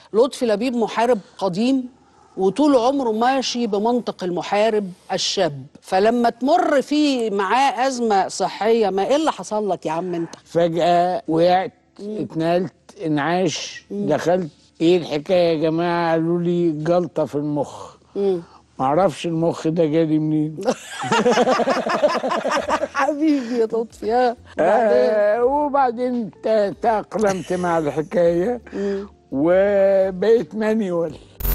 لطفي لبيب محارب قديم وطول عمره ماشي بمنطق المحارب الشاب فلما تمر في معاه أزمة صحية ما إيه اللي حصل لك يا عم أنت فجأة وقعت اتنقلت انعاش دخلت ايه الحكاية يا جماعة قالوا لي جلطة في المخ معرفش المخ ده جالي منين حبيبي يا لطفي ها آه وبعدين ت- تأقلمت مع الحكاية وبقيت مانيوال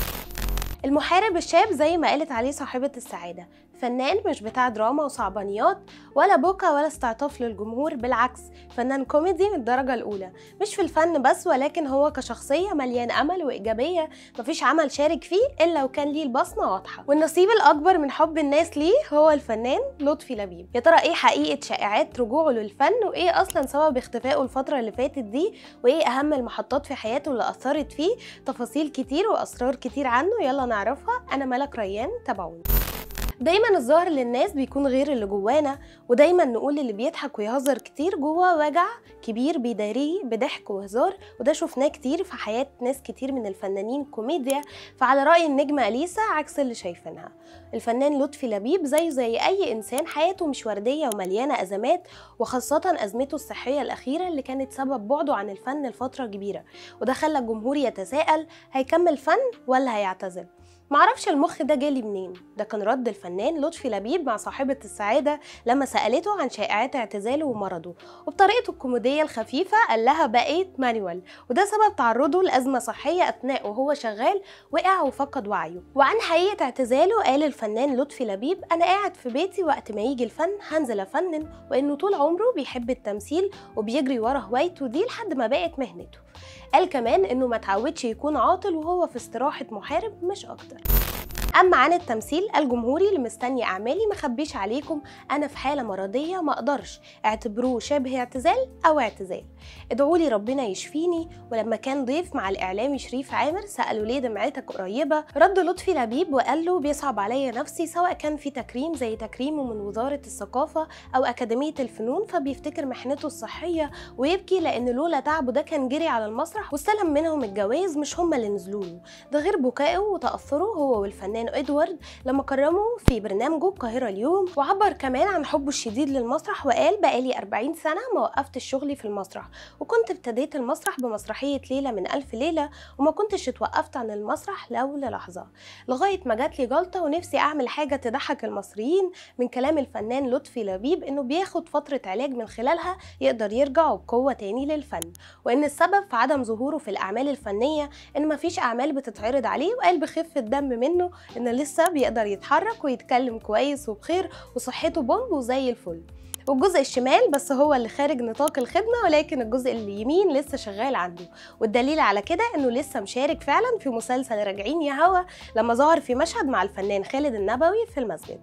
المحارب الشاب زي ما قالت عليه صاحبة السعادة فنان مش بتاع دراما وصعبانيات ولا بوكا ولا استعطاف للجمهور بالعكس فنان كوميدي من الدرجة الأولى مش في الفن بس ولكن هو كشخصية مليان أمل وإيجابية مفيش عمل شارك فيه إلا وكان ليه البصمة واضحة والنصيب الأكبر من حب الناس ليه هو الفنان لطفي لبيب يا ترى إيه حقيقة شائعات رجوعه للفن وإيه أصلا سبب اختفائه الفترة اللي فاتت دي وإيه أهم المحطات في حياته اللي أثرت فيه تفاصيل كتير وأسرار كتير عنه يلا نعرفها أنا ملك ريان تابعوني دايما الظاهر للناس بيكون غير اللي جوانا ودايما نقول اللي بيضحك ويهزر كتير جواه وجع كبير بيداريه بضحك وهزار وده شفناه كتير في حياة ناس كتير من الفنانين كوميديا فعلى رأي النجمة أليسا عكس اللي شايفينها الفنان لطفي لبيب زيه زي أي إنسان حياته مش وردية ومليانة أزمات وخاصة أزمته الصحية الأخيرة اللي كانت سبب بعده عن الفن لفترة كبيرة وده خلى الجمهور يتساءل هيكمل فن ولا هيعتزل معرفش المخ ده جالي منين ده كان رد الفنان لطفي لبيب مع صاحبة السعادة لما سألته عن شائعات اعتزاله ومرضه وبطريقته الكوميدية الخفيفة قال لها بقيت مانيوال وده سبب تعرضه لأزمة صحية أثناء وهو شغال وقع وفقد وعيه وعن حقيقة اعتزاله قال الفنان لطفي لبيب أنا قاعد في بيتي وقت ما يجي الفن هنزل أفنن وإنه طول عمره بيحب التمثيل وبيجري ورا هوايته دي لحد ما بقت مهنته قال كمان انه ما تعودش يكون عاطل وهو في استراحة محارب مش اكتر اما عن التمثيل الجمهوري اللي مستني اعمالي مخبيش عليكم انا في حاله مرضيه ما اقدرش اعتبروه شبه اعتزال او اعتزال ادعوا لي ربنا يشفيني ولما كان ضيف مع الاعلامي شريف عامر سالوا ليه دمعتك قريبه رد لطفي لبيب وقال له بيصعب عليا نفسي سواء كان في تكريم زي تكريمه من وزاره الثقافه او اكاديميه الفنون فبيفتكر محنته الصحيه ويبكي لان لولا تعبه ده كان جري على المسرح واستلم منهم الجوائز مش هم اللي نزلوا له ده غير بكائه وتاثره هو والفنان ادوارد لما كرمه في برنامجه القاهره اليوم وعبر كمان عن حبه الشديد للمسرح وقال بقالي 40 سنه ما وقفت شغلي في المسرح وكنت ابتديت المسرح بمسرحيه ليله من الف ليله وما كنتش اتوقفت عن المسرح لو للحظه لغايه ما جات لي جلطه ونفسي اعمل حاجه تضحك المصريين من كلام الفنان لطفي لبيب انه بياخد فتره علاج من خلالها يقدر يرجع بقوه تاني للفن وان السبب في عدم ظهوره في الاعمال الفنيه ان مفيش اعمال بتتعرض عليه وقال بخفه دم منه ان لسه بيقدر يتحرك ويتكلم كويس وبخير وصحته بومب وزي الفل والجزء الشمال بس هو اللي خارج نطاق الخدمة ولكن الجزء اليمين لسه شغال عنده والدليل على كده انه لسه مشارك فعلا في مسلسل راجعين يا هوا لما ظهر في مشهد مع الفنان خالد النبوي في المسجد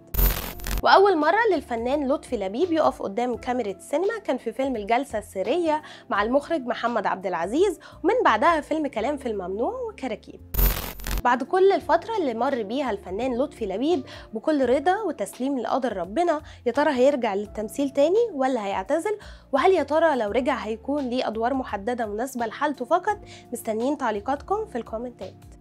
وأول مرة للفنان لطفي لبيب يقف قدام كاميرا السينما كان في فيلم الجلسة السرية مع المخرج محمد عبد العزيز ومن بعدها فيلم كلام في الممنوع وكراكيب بعد كل الفترة اللي مر بيها الفنان لطفي لبيب بكل رضا وتسليم لقدر ربنا يا ترى هيرجع للتمثيل تاني ولا هيعتزل وهل يا ترى لو رجع هيكون ليه أدوار محددة مناسبة لحالته فقط مستنيين تعليقاتكم في الكومنتات